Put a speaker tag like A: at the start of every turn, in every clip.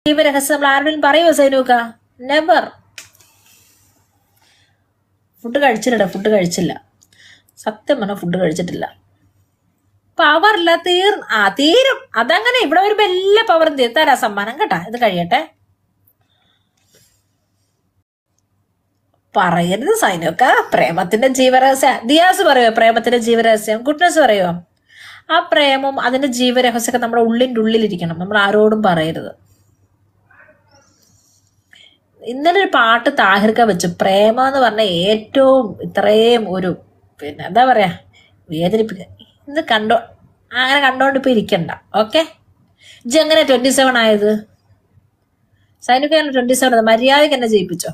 A: ജീവരഹസ്യം നമ്മൾ ആരുടെയും പറയുമോ സൈനൂക്ക നെവർ ഫുഡ് കഴിച്ചില്ലടാ ഫുഡ് കഴിച്ചില്ല സത്യം പറഞ്ഞ ഫുഡ് കഴിച്ചിട്ടില്ല പവറില്ല തീർ ആ തീരും അതങ്ങനെ ഇവിടെ വരുമ്പോ എല്ലാ പവറും തീരും തരാ സമ്മാനം കേട്ടാ ഇത് കഴിയട്ടെ പറയരുത് സൈനൊക്കെ പ്രേമത്തിന്റെ ജീവരഹസ്യം ദിയാസ് പറയുമോ പ്രേമത്തിന്റെ ജീവരഹസ്യം ഗുഡ്നസ് പറയുമോ ആ പ്രേമം അതിന്റെ ജീവരഹസ്യമൊക്കെ നമ്മുടെ ഉള്ളിൻ്റെ ഉള്ളിലിരിക്കണം നമ്മൾ ആരോടും പറയരുത് ഇന്നലെ ഒരു പാട്ട് താഹിർക്ക വെച്ചു പ്രേമം എന്ന് പറഞ്ഞ ഏറ്റവും ഇത്രയും ഒരു പിന്നെ എന്താ പറയാ വേദനിപ്പിക്ക ഇത് കണ്ടോ അങ്ങനെ കണ്ടോണ്ട് ഇപ്പൊ ഇരിക്കണ്ട ഓക്കെ ഇജ്ജ് എങ്ങനെ ട്വന്റി സെവൻ ആയത് സൈനികയാണ് ട്വന്റി സെവൻ മര്യാദക്ക് എന്നെ ജയിപ്പിച്ചോ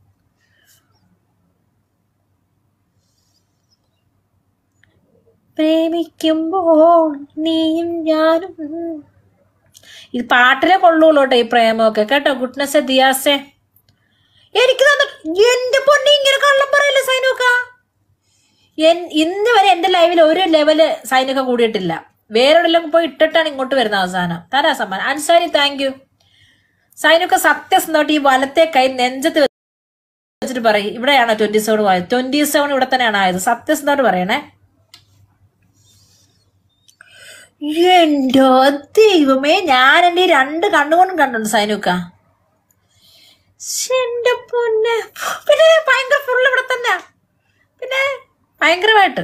A: പ്രേമിക്കുമ്പോൾ നീയും ഞാനും ഇത് പാട്ടിലെ കൊള്ളൂല്ലോ കേട്ടോ ഈ പ്രേമമൊക്കെ കേട്ടോ ഗുഡ്നസ് ദിയാസേ എനിക്ക് തന്നെ എന്റെ പൊന്നെ ഇങ്ങനെ കള്ളം പറയില്ല സൈനുക്ക എൻ- ഇന്ന് വരെ എന്റെ ലൈവിൽ ഒരു ലെവല് സൈനിക കൂടിയിട്ടില്ല വേറെ എവിടെയെല്ലാം പോയി ഇട്ടിട്ടാണ് ഇങ്ങോട്ട് വരുന്നത് അവസാനം തരാ സമ്മാനം അൻസാരി താങ്ക് യു സൈനുക്ക സത്യസന്ധമായിട്ട് ഈ വലത്തെ കൈ നെഞ്ചത്ത് വെച്ചിട്ട് പറയും ഇവിടെയാണോ ട്വന്റി സെവൻ ആയത് ട്വന്റി സെവൻ ഇവിടെ തന്നെയാണ് ആയത് സത്യസന്ധമായിട്ട് പറയണേ എന്റെ ദൈവമേ ഞാൻ എന്റെ ഈ രണ്ട് കണ്ണുകൊണ്ടും കണ്ടുണ്ട് സൈനുക്ക ശ്ശെ, എന്റെ പൊന്നെ പിന്നെ ഭയങ്കര ഫുള്ള് ഇവിടെ തന്നെ പിന്നെ ഭയങ്കരമായിട്ട്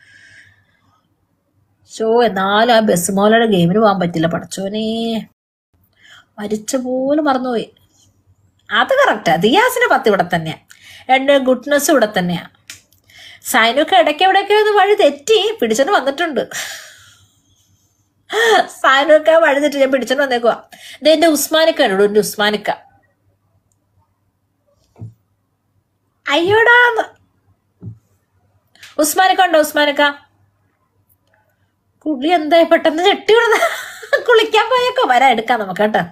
A: ഷോ എന്നാലും ആ ബസ് മോലയുടെ ഗെയിമിന് പോകാൻ പറ്റില്ല പടച്ചോനെ മരിച്ച പോലും മറന്നുപോയി അത് കറക്റ്റാ ദിയാസിന്റെ പത്ത് ഇവിടെ തന്നെയാ എന്റെ ഗുഡ്നസ് ഇവിടെ തന്നെയാ സൈനൊക്കെ ഇടയ്ക്ക് എവിടെയൊക്കെ ഒന്ന് വഴി തെറ്റി പിടിച്ചോണ്ട് വന്നിട്ടുണ്ട് സാധനമൊക്കെ വഴുതിട്ട് ഞാൻ പിടിച്ചോണ്ട് വന്നേക്കുവാ ഇത് എന്റെ ഉസ്മാനിക്ക ഉണ്ട് എന്റെ ഉസ്മാനിക്ക അയ്യോടാന്ന് ഉസ്മാനിക്ക ഉണ്ടോ ഉസ്മാനിക്ക കുളി എന്തായി പെട്ടെന്ന് ഞെട്ടി വിടുന്ന കുളിക്കാൻ പോയേക്കോ വരാ എടുക്കാം നമുക്ക് കേട്ടോ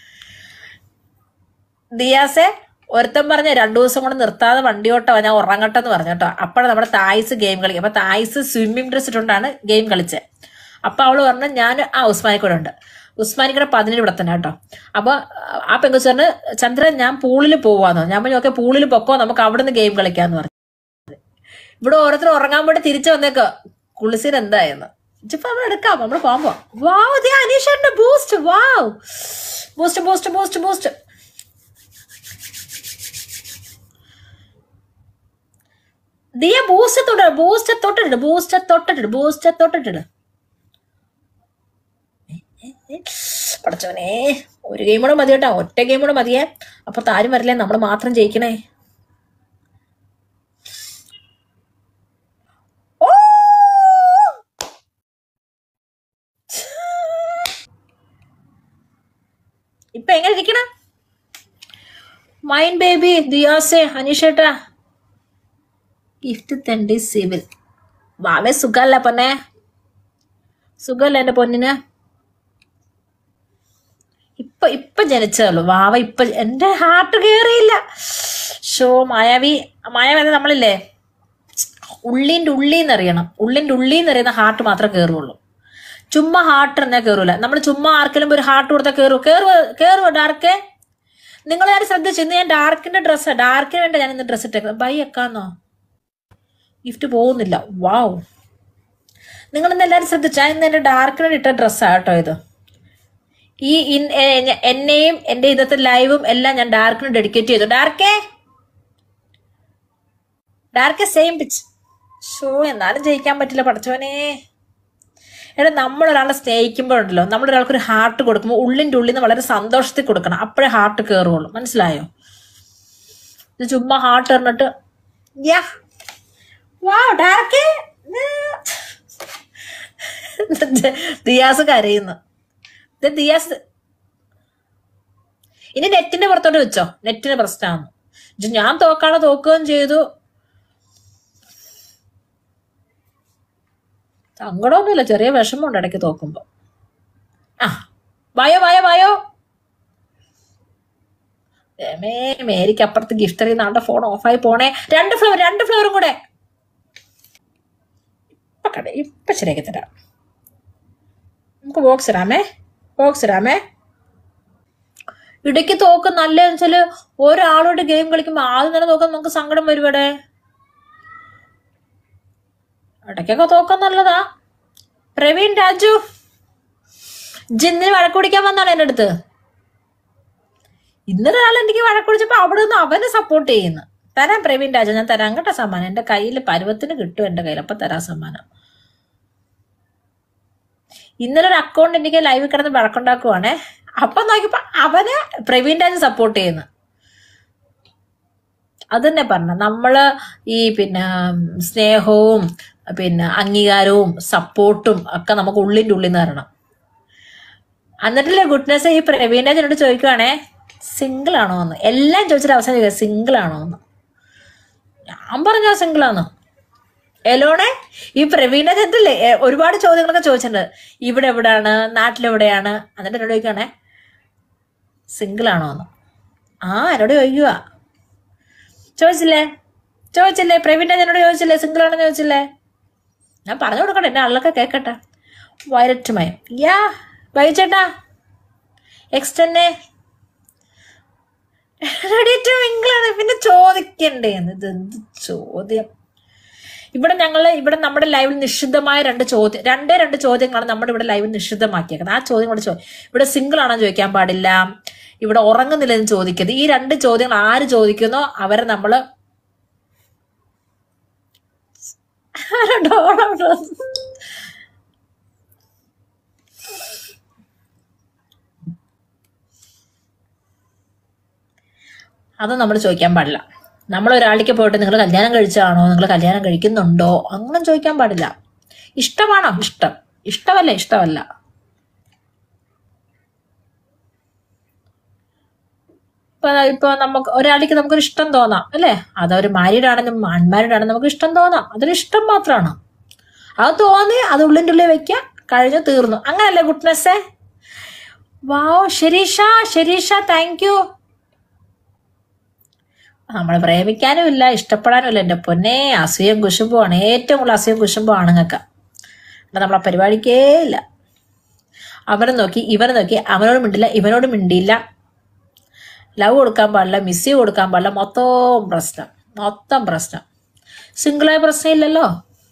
A: ദിയാസെ ഒരുത്തൻ പറഞ്ഞ രണ്ടു ദിവസം കൊണ്ട് നിർത്താതെ വണ്ടി ഓട്ടോ ഞാൻ ഉറങ്ങട്ടെ എന്ന് പറഞ്ഞു കേട്ടോ അപ്പോഴാണ് നമ്മുടെ തായ്സ് ഗെയിം കളിക്കുക അപ്പൊ തായ്സ് സ്വിമ്മിംഗ് ഡ്രസ് ഇട്ടുകൊണ്ടാണ് ഗെയിം കളിച്ചത് അപ്പൊ അവള് പറഞ്ഞു ഞാൻ ആ ഉസ്മാനിക്കൂടെ ഉണ്ട് ഉസ്മാനിക്കടെ പതിനേഴ് ഇവിടെ തന്നെ കേട്ടോ അപ്പൊ ആ പെങ്കുച്ച് പറഞ്ഞു ചന്ദ്രൻ ഞാൻ പൂളിൽ പോവാന്ന് ഞാൻ പറഞ്ഞു ഓക്കെ പൂളിൽ പൊക്കോ നമുക്ക് അവിടെ നിന്ന് ഗെയിം കളിക്കാന്ന് പറഞ്ഞു ഇവിടെ ഓരോരുത്തർ ഉറങ്ങാൻ വേണ്ടി തിരിച്ചു വന്നേക്കോ കുളിസീൻ എന്തായെന്ന് ഇപ്പൊ നമ്മൾ എടുക്കാം നമ്മൾ പോകുമ്പോ വാവ് ദേ അനീഷന്റെ Boost wow Boost Boost Boost Boost Diya Boost തൊട്ട് ബൂസ്റ്റ് തൊട്ടിട്ട് ബൂസ്റ്റ് തൊട്ടിട്ട് ബൂസ്റ്റ് തൊട്ടിട്ട് പടച്ചവനെ ഒരു ഗെയിം കൂടെ മതി കേട്ടോ ഒറ്റ ഗെയിം കൂടെ മതിയേ അപ്പൊ താരും വരില്ലേ നമ്മൾ മാത്രം ജയിക്കണേ ഓ! ഇപ്പൊ എങ്ങനെ ഇരിക്കണ മൈൻ ബേബി ദിയാസെ അനീഷേട്ടാ ഗിഫ്റ്റ് തണ്ടി സിവിൽ വാവേ സുഖല്ല പൊന്നെ സുഖല്ല എന്റെ പൊന്നിന് ഇപ്പൊ ഇപ്പൊ ജനിച്ചതുള്ളൂ വാവ ഇപ്പൊ എന്റെ ഹാർട്ട് കേറിയില്ല ഷോ മായാവി മായാവി എന്ന് നമ്മളില്ലേ ഉള്ളിന്റെ ഉള്ളിന്ന് അറിയണം ഉള്ളിന്റെ ഉള്ളിന്ന് അറിയുന്ന ഹാർട്ട് മാത്രമേ കയറുള്ളൂ ചുമ്മാ ഹാർട്ട് എന്നാ കയറൂല നമ്മൾ ചുമ്മാ ആർക്കെങ്കിലും ഒരു ഹാർട്ട് കൊടുത്താൽ കയറും കയറുവോ കയറുവോ ഡാർക്കെ നിങ്ങൾ ഞാൻ ശ്രദ്ധിച്ചു ഇന്ന് ഞാൻ ഡാർക്കിന്റെ ഡ്രസ്സ് ഡാർക്കിന് വേണ്ട ഞാൻ ഇന്ന് ഡ്രസ്സ് ഇട്ടേക്കുന്നത് ബൈ എക്കാന്നോ ഗിഫ്റ്റ് പോകുന്നില്ല വാവ് നിങ്ങൾ ഇന്ന് എല്ലാവരും ശ്രദ്ധിച്ചാ ഇന്ന് എന്റെ ഡാർക്കിന് ഇട്ട ഡ്രസ്സാണ് കേട്ടോ ഇത് ഈ ഇൻ- എ- ഞ- എന്നെയും എന്റെ ഇന്നത്തെ ലൈവും എല്ലാം ഞാൻ ഡാർക്കിന് ഡെഡിക്കേറ്റ് ചെയ്തു ഡാർക്കേ ഡാർക്കെ സെയിം പിച്ച് ഷോ എന്നാലും ജയിക്കാൻ പറ്റില്ല പഠിച്ചവനെ എടാ നമ്മൾ ഒരാളെ സ്നേഹിക്കുമ്പോഴുണ്ടല്ലോ നമ്മൾ ഒരാൾക്ക് ഒരു ഹാർട്ട് കൊടുക്കുമ്പോൾ ഉള്ളിൻ്റെ ഉള്ളിൽ നിന്ന് വളരെ സന്തോഷത്തിൽ കൊടുക്കണം അപ്പോഴേ ഹാർട്ട് കയറുള്ളൂ മനസ്സിലായോ ഇത് ചുമ്മാ ഹാർട്ട് എറിഞ്ഞിട്ട് യാ വാ ഡാർക്കെ ദിയാസ് കരയുന്നു ഇത് ദിയാസ് ഇനി നെറ്റിന്റെ പുറത്തോട്ട് വെച്ചോ നെറ്റിന് പ്രശ്നമാണ് ഇത് ഞാൻ തോക്കാണോ തോക്കുകയും ചെയ്തു സങ്കടമൊന്നുമില്ല ചെറിയ വിഷമമുണ്ട് ഇടയ്ക്ക് തോക്കുമ്പോ ആ വായോ വായോ വായോ ദൈവമേ, മേരിക്ക് അപ്പുറത്ത് ഗിഫ്റ്റ് അറിയുന്ന ആളുടെ ഫോൺ ഓഫായി പോണേ രണ്ട് ഫ്ലവർ രണ്ട് ഫ്ലവറും കൂടെ ഇപ്പൊ കട ഇപ്പൊ ശരിയാക്കി തരാം നമുക്ക് ബോക്സ് ഇടാമേ ബോക്സ് ഇടാമേ ഇടയ്ക്ക് തോക്കും നല്ലതെന്ന് വെച്ചാല് ഒരാളോട് ഗെയിം കളിക്കുമ്പോൾ ആദ്യം തന്നെ തോക്കാൻ നമുക്ക് സങ്കടം വരും ഇവിടെ ഇടയ്ക്കൊക്കെ തോക്കാൻ നല്ലതാ പ്രവീൺ രാജു ജിന്നിന് വഴക്കുടിക്കാൻ വന്നാണ് എൻ്റെ അടുത്ത് ഇന്നലെ ഒരാൾ എനിക്ക് വഴക്കുടിച്ചപ്പോ അവിടെ നിന്ന് അവനെ സപ്പോർട്ട് ചെയ്യുന്നു തരാം പ്രവീൺ രാജ ഞാൻ തരാം കേട്ടോ സമ്മാനം എന്റെ കയ്യിൽ പരുവത്തിന് കിട്ടും എന്റെ കയ്യിൽ അപ്പൊ തരാം സമ്മാനം ഇന്നലെ ഒരു അക്കൗണ്ട് എനിക്ക് ലൈവിൽ കിടന്ന് വഴക്കുണ്ടാക്കുവാണേ അപ്പൊ നോക്കിയപ്പോ അവന് പ്രവീൺ രാജ് സപ്പോർട്ട് ചെയ്യുന്നു അത് തന്നെ പറഞ്ഞ നമ്മള് ഈ പിന്നെ സ്നേഹവും പിന്നെ അംഗീകാരവും സപ്പോർട്ടും ഒക്കെ നമുക്ക് ഉള്ളിൻ്റെ ഉള്ളിൽ നിന്ന് തരണം എന്നിട്ടില്ലേ ഗുഡ്നെസ് ഈ പ്രവീൺ രാജ് എന്നോട് ചോദിക്കുവാണേ സിംഗിൾ ആണോ എന്ന് എല്ലാം ചോദിച്ചിട്ട് അവസാനം ചോദിക്കുക സിംഗിൾ ആണോ എന്ന് ഞാൻ പറഞ്ഞ സിംഗിൾ ആണ് എലോണെ ഈ പ്രവീണ ചെന്തല്ലേ ഒരുപാട് ചോദ്യങ്ങളൊക്കെ ചോദിച്ചിട്ടുണ്ട് ഇവിടെ എവിടെയാണ് നാട്ടിലെവിടെയാണ് എന്നിട്ട് എന്നോട് ചോദിക്കുകയാണേ സിംഗിൾ ആണോ എന്ന് ആ എന്നോട് ചോദിക്കുക ചോദിച്ചില്ലേ ചോദിച്ചില്ലേ പ്രവീൺ എന്നോട് ചോദിച്ചില്ലേ സിംഗിൾ ആണെന്ന് ചോദിച്ചില്ലേ ഞാൻ പറഞ്ഞു കൊടുക്കട്ടെ എന്റെ ആളിലൊക്കെ കേൾക്കട്ടെ വയലറ്റ് മയം യാ വൈചേട്ടാ എക്സ്റ്റന്നെ റെഡി ടു മിങ്കിളാണ് പിന്നെ ചോദിക്കണ്ടേ ഇത് എന്ത് ചോദ്യം ഇവിടെ ഞങ്ങൾ ഇവിടെ നമ്മുടെ ലൈവിൽ നിഷിദ്ധമായ രണ്ട് ചോദ്യം രണ്ടേ രണ്ട് ചോദ്യങ്ങളാണ് നമ്മുടെ ഇവിടെ ലൈവിൽ നിഷിദ്ധമാക്കിയേക്കുന്നത് ആ ചോദ്യം കൂടെ ചോ ഇവിടെ സിംഗിൾ ആണോ ചോദിക്കാൻ പാടില്ല ഇവിടെ ഉറങ്ങുന്നില്ലെന്ന് ചോദിക്കരുത് ഈ രണ്ട് ചോദ്യങ്ങൾ ആര് ചോദിക്കുന്നോ അവരെ നമ്മള് അത് നമ്മൾ ചോദിക്കാൻ പാടില്ല നമ്മൾ ഒരാളിക്ക് പോയിട്ട് നിങ്ങൾ കല്യാണം കഴിച്ചാണോ നിങ്ങൾ കല്യാണം കഴിക്കുന്നുണ്ടോ അങ്ങനെ ചോദിക്കാൻ പാടില്ല ഇഷ്ടമാണോ ഇഷ്ടം ഇഷ്ടമല്ല ഇഷ്ടമല്ല ഇപ്പൊ ഇപ്പൊ നമുക്ക് ഒരാളിക്ക് നമുക്കൊരു ഇഷ്ടം തോന്നാം അല്ലേ അതൊരു മാരീഡ് ആണെന്നും അൺമാരീഡ് ആണെന്നും നമുക്ക് ഇഷ്ടം തോന്നാം അതൊരു ഇഷ്ടം മാത്രമാണ് അത് തോന്നി അത് ഉള്ളിൻ്റെ ഉള്ളിൽ വെക്കുക കഴിഞ്ഞു തീർന്നു അങ്ങനല്ലേ ഗുഡ്നെസ്സേ വാവ് ശരീഷ ശരീഷ താങ്ക് യു നമ്മൾ പ്രേമിക്കാനും ഇല്ല ഇഷ്ടപ്പെടാനും ഇല്ല എൻ്റെ പൊന്നെ അസൂയം കുശുമ്പുമാണ് ഏറ്റവും കൂടുതൽ അസൂയം കുശുമ്പും ആണുങ്ങൾക്ക് നമ്മളെ പരിപാടിക്കേ ഇല്ല അവനെ നോക്കി ഇവനെ നോക്കി അവനോട് മിണ്ടില്ല ഇവനോട് മിണ്ടിയില്ല ലവ് കൊടുക്കാൻ പാടില്ല മിസ് കൊടുക്കാൻ പാടില്ല മൊത്തം പ്രശ്നം മൊത്തം പ്രശ്നം സിംഗിളായ പ്രശ്നമില്ലല്ലോ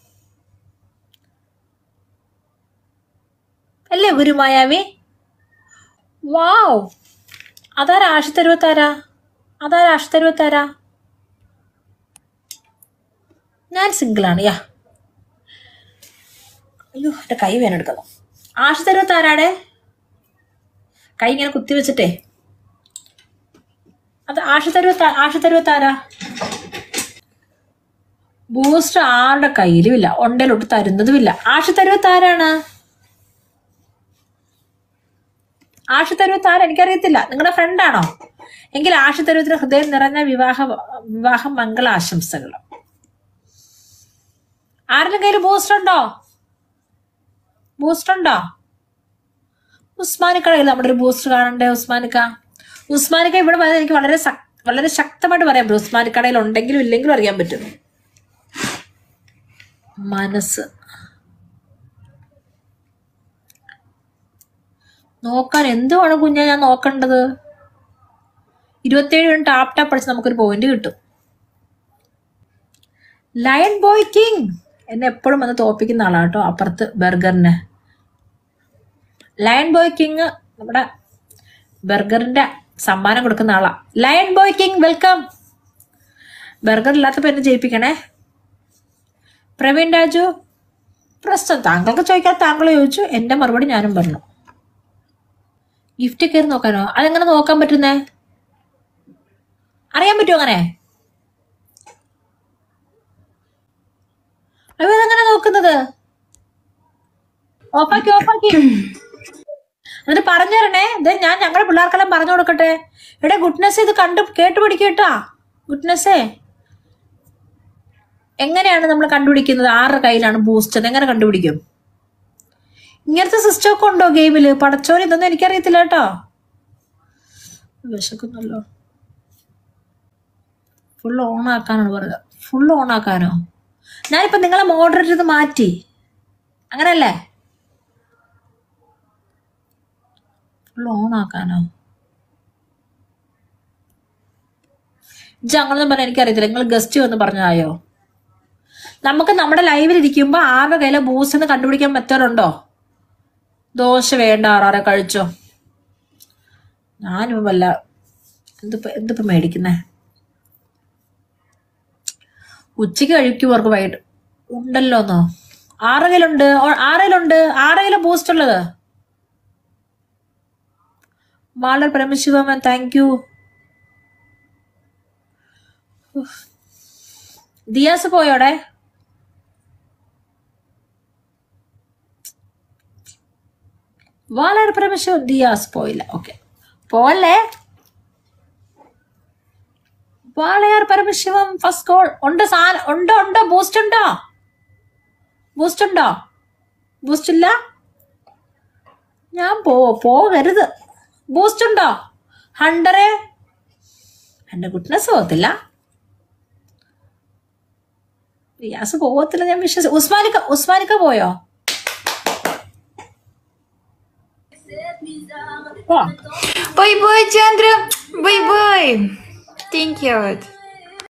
A: അല്ലേ ഗുരുമായാവി വാവ് അതാരാ ആഷിത്തരുവത്താരാ അതാരാ ആഷിത്തരുവത്താരാ ഞാൻ സിംഗിളാണ് യാ അയ്യോ എൻ്റെ കൈ വേനെടുക്കുന്നു ആഷിത്തരുവത്താരാടെ കൈ ഇങ്ങനെ കുത്തി വെച്ചിട്ടേ അത് ആഷിത്തരുവത്ത ആഷിത്തരുവത്താരാ ബൂസ്റ്റർ ആരുടെ കയ്യിലും ഇല്ല ഉണ്ടയിലോട്ട് തരുന്നതുമില്ല ആഷിത്തരുവത്താരാണ് ആഷിത്തരുവത്താര എനിക്കറിയത്തില്ല നിങ്ങളുടെ ഫ്രണ്ടാണോ എങ്കിൽ ആഷിത്തരുവത്തിന് ഹൃദയം നിറഞ്ഞ വിവാഹ വിവാഹ മംഗള ആശംസകൾ ആരുടെ കയ്യിൽ ബൂസ്റ്റർ ഉണ്ടോ ബൂസ്റ്റർ ഉണ്ടോ ഉസ്മാനിക്കയുടെ കയ്യിൽ നമ്മുടെ ഒരു ബൂസ്റ്റർ കാണണ്ടേ ഉസ്മാനിക്ക ഉസ്മാനിക്ക ഇവിടെ വന്നത് എനിക്ക് വളരെ സക്- വളരെ ശക്തമായിട്ട് പറയാൻ പറ്റും ഉസ്മാനിക്കടയിൽ ഉണ്ടെങ്കിലും ഇല്ലെങ്കിലും അറിയാൻ പറ്റും മനസ്സ് നോക്കാൻ എന്തുവാണ് കുഞ്ഞാ ഞാൻ നോക്കേണ്ടത് ഇരുപത്തേഴ് മിനിറ്റ് ടാപ്പ് ടാപ്പ് അടിച്ച് നമുക്കൊരു പോയിന്റ് കിട്ടും ലയൺ ബോയ് കിങ് എന്നെ എപ്പോഴും വന്ന് തോപ്പിക്കുന്ന ആളാണ് കേട്ടോ അപ്പുറത്ത് ബർഗറിന് ലയൺ ബോയ് കിങ് നമ്മുടെ ബർഗറിന്റെ സമ്മാനം കൊടുക്കുന്ന ആളാ lion boy king welcome burger ഇല്ലാത്തപ്പോ എന്നെ ജയിപ്പിക്കണേ പ്രവീൺ രാജു പ്രശ്നം താങ്കൾക്ക് ചോദിക്കാൻ താങ്കൾ ചോദിച്ചു എന്റെ മറുപടി ഞാനും പറഞ്ഞു ഗിഫ്റ്റ് കയറി നോക്കാനോ അതെങ്ങനെ നോക്കാൻ പറ്റുന്നേ അറിയാൻ പറ്റുമോ അങ്ങനെ അയ്യോ അതെങ്ങനെ നോക്കുന്നത് ഓഫാക്കി ഓഫാക്കി എന്നിട്ട് പറഞ്ഞു തരണേ ഇത് ഞാൻ ഞങ്ങളുടെ പിള്ളേർക്കെല്ലാം പറഞ്ഞു കൊടുക്കട്ടെ എടാ ഗുഡ്നെസ് ഇത് കണ്ട് കേട്ട് പിടിക്കട്ടാ ഗുഡ്നെസ്സേ എങ്ങനെയാണ് നമ്മൾ കണ്ടുപിടിക്കുന്നത് ആരുടെ കയ്യിലാണ് ബൂസ്റ്റ് എങ്ങനെ കണ്ടുപിടിക്കും ഇങ്ങനത്തെ സിസ്റ്റം ഒക്കെ ഉണ്ടോ ഗെയിമില് പടച്ചോന് ഇതൊന്നും എനിക്കറിയത്തില്ല കേട്ടോ വിശക്കുന്നല്ലോ ഫുൾ ഓൺ ആക്കാനാണ് പറയുന്നത് ഫുൾ ഓൺ ആക്കാനോ ഞാനിപ്പോ നിങ്ങളെ മോഡറേറ്റ് ഇത് മാറ്റി അങ്ങനല്ലേ ഫുൾ ഓൺ ആക്കാനോ ഇജ്ജ് അങ്ങനൊന്നും പറഞ്ഞാൽ എനിക്കറിയത്തില്ല നിങ്ങൾ ഗസ്റ്റ് വന്ന് പറഞ്ഞായോ നമുക്ക് നമ്മുടെ ലൈവിൽ ഇരിക്കുമ്പോ ആരുടെ കയ്യിലെ ബൂസ്റ്റ് എന്ന് കണ്ടുപിടിക്കാൻ പറ്റാറുണ്ടോ ദോശ വേണ്ട ആറാറെ കഴിച്ചോ ഞാനും വല്ല എന്തിപ്പോ എന്തിപ്പോ മേടിക്കുന്നേ ഉച്ചയ്ക്ക് കഴിക്കുവർക്ക് വൈകിട്ട് ഉണ്ടല്ലോന്നോ ആറ് കയ്യിലുണ്ട് ഓ- ആറ് കയ്യിലുണ്ട് ആറ് കയ്യിലെ ബൂസ്റ്റ് ഉള്ളത് വളരെ പരമശിവമൻ താങ്ക് യു ദിയാസ് പോയോടെ വളരെ പരമശിവൻ ദിയാസ് പോയില്ല ഓക്കെ പോവല്ലേ വാളയാർ പരമശിവം ഫസ്റ്റ് കോൾ ഉണ്ട് സാധനം ഉണ്ടോ ഉണ്ടോ ബൂസ്റ്റ് ഉണ്ടോ ബൂസ്റ്റ് ഉണ്ടോ ബൂസ്റ്റ് ഇല്ല ഞാൻ പോ പോകരുത് ബൂസ്റ്റ് ഉണ്ടോ ഹണ്ടറെ എന്റെ ഗുഡ്നസ് പോകത്തില്ല റിയാസ് പോകത്തില്ല ഞാൻ വിശ്വസിച്ചു ഉസ്മാനിക്ക ഉസ്മാനിക്ക പോയോ പോ.
B: Bye bye, Chandra. Bye bye. Thank you.